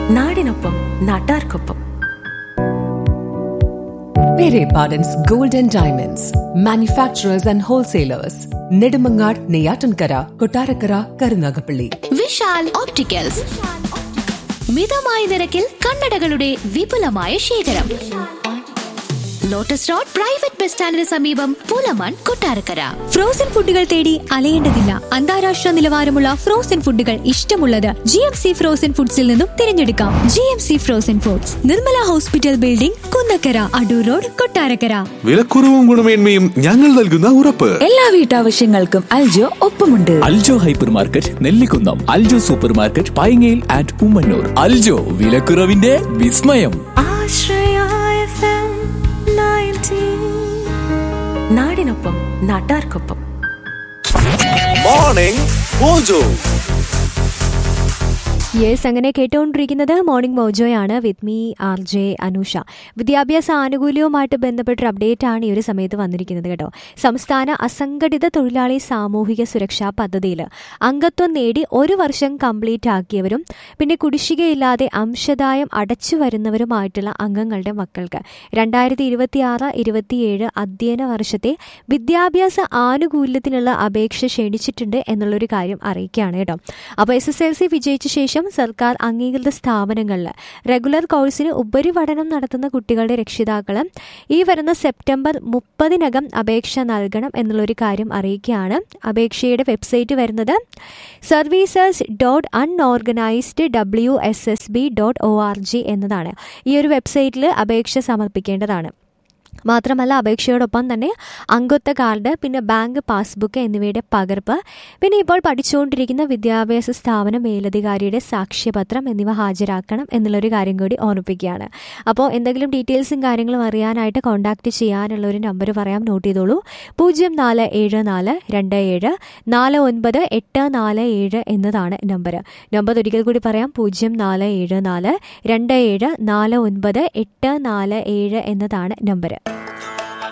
നാടിനൊപ്പം നാട്ടാർക്കൊപ്പം Pere Pardon's Golden Diamonds, manufacturers and wholesalers, Nedumangad, Neyatankara, Kotarakara, Karunagapalli. Vishal opticals മിതമായ നിരക്കിൽ കണ്ണടകളുടെ വിപുലമായ ശേഖരം ലോട്ടസ് റോഡ് പ്രൈവറ്റ് ബസ് സ്റ്റാൻഡിന് സമീപം പുലമൺ കൊട്ടാരക്കര ഫ്രോസൺ ഫുഡുകൾ തേടി അലയേണ്ടതില്ല അന്താരാഷ്ട്ര നിലവാരമുള്ള ഫ്രോസൺ ഫുഡുകൾ ഇഷ്ടമുള്ളത് ജി എം സി ഫ്രോസൺ ഫുഡ്സിൽ നിന്നും തിരഞ്ഞെടുക്കാം G M C frozen foods Nirmala hospital building Kunnakkara Adoor road Kottarakkara വിലക്കുറവും ഗുണമേന്മയും ഞങ്ങൾ നൽകുന്ന ഉറപ്പ് എല്ലാ വീട്ടാവശ്യങ്ങൾക്കും അൽജോ ഒപ്പമുണ്ട് Aljo hypermarket Nellikunnam Aljo supermarket പൈങ്ങയിൽ ആറ്റ് ഉമ്മന്നൂർ അൽജോ വിലക്കുറവിന്റെ വിസ്മയം നാടിനൊപ്പം നാട്ടാർക്കൊപ്പം മോർണിംഗ് മോജോ യെസ് അങ്ങനെ കേട്ടുകൊണ്ടിരിക്കുന്നത് മോർണിംഗ് മോജോയാണ് with me R J Anusha വിദ്യാഭ്യാസ ആനുകൂല്യവുമായിട്ട് ബന്ധപ്പെട്ടൊരു അപ്ഡേറ്റ് ആണ് ഈ ഒരു സമയത്ത് വന്നിരിക്കുന്നത് കേട്ടോ സംസ്ഥാന അസംഘടിത തൊഴിലാളി സാമൂഹിക സുരക്ഷാ പദ്ധതിയിൽ അംഗത്വം നേടി ഒരു വർഷം കംപ്ലീറ്റ് ആക്കിയവരും പിന്നെ കുടിശ്ശികയില്ലാതെ അംശദായം അടച്ചു വരുന്നവരുമായിട്ടുള്ള അംഗങ്ങളുടെ മക്കൾക്ക് രണ്ടായിരത്തി ഇരുപത്തി ആറ് ഇരുപത്തിയേഴ് അധ്യയന വർഷത്തെ വിദ്യാഭ്യാസ ആനുകൂല്യത്തിനുള്ള അപേക്ഷ ക്ഷണിച്ചിട്ടുണ്ട് എന്നുള്ളൊരു കാര്യം അറിയിക്കുകയാണ് കേട്ടോ അപ്പോൾ എസ് എസ് എൽ സി വിജയിച്ച ശേഷം സർക്കാർ അംഗീകൃത സ്ഥാപനങ്ങളിൽ റെഗുലർ കോഴ്സിന് ഉപരിപഠനം നടത്തുന്ന കുട്ടികളുടെ രക്ഷിതാക്കൾ ഈ വരുന്ന സെപ്റ്റംബർ മുപ്പതിനകം അപേക്ഷ നൽകണം എന്നുള്ളൊരു കാര്യം അറിയിക്കുകയാണ് അപേക്ഷയുടെ വെബ്സൈറ്റ് വരുന്നത് services dot unorganised W S S B dot O R G എന്നതാണ് ഈ ഒരു വെബ്സൈറ്റിൽ അപേക്ഷ സമർപ്പിക്കേണ്ടതാണ് മാത്രമല്ല അപേക്ഷയോടൊപ്പം തന്നെ അംഗത്വ കാർഡ് പിന്നെ ബാങ്ക് പാസ്ബുക്ക് എന്നിവയുടെ പകർപ്പ് പിന്നെ ഇപ്പോൾ പഠിച്ചുകൊണ്ടിരിക്കുന്ന വിദ്യാഭ്യാസ സ്ഥാപന മേലധികാരിയുടെ സാക്ഷ്യപത്രം എന്നിവ ഹാജരാക്കണം എന്നുള്ളൊരു കാര്യം കൂടി ഓർമ്മിപ്പിക്കുകയാണ് അപ്പോൾ എന്തെങ്കിലും ഡീറ്റെയിൽസും കാര്യങ്ങളും അറിയാനായിട്ട് കോൺടാക്റ്റ് ചെയ്യാനുള്ള ഒരു നമ്പർ പറയാം നോട്ട് ചെയ്തോളൂ പൂജ്യം നാല് ഏഴ് നാല് രണ്ട് ഏഴ് നാല് ഒൻപത് എട്ട് നാല് ഏഴ് എന്നതാണ് നമ്പർ നമ്പർ ഒരിക്കൽ കൂടി പറയാം പൂജ്യം നാല് ഏഴ് നാല് രണ്ട് ഏഴ് നാല് ഒൻപത് എട്ട് നാല് ഏഴ് എന്നതാണ് നമ്പർ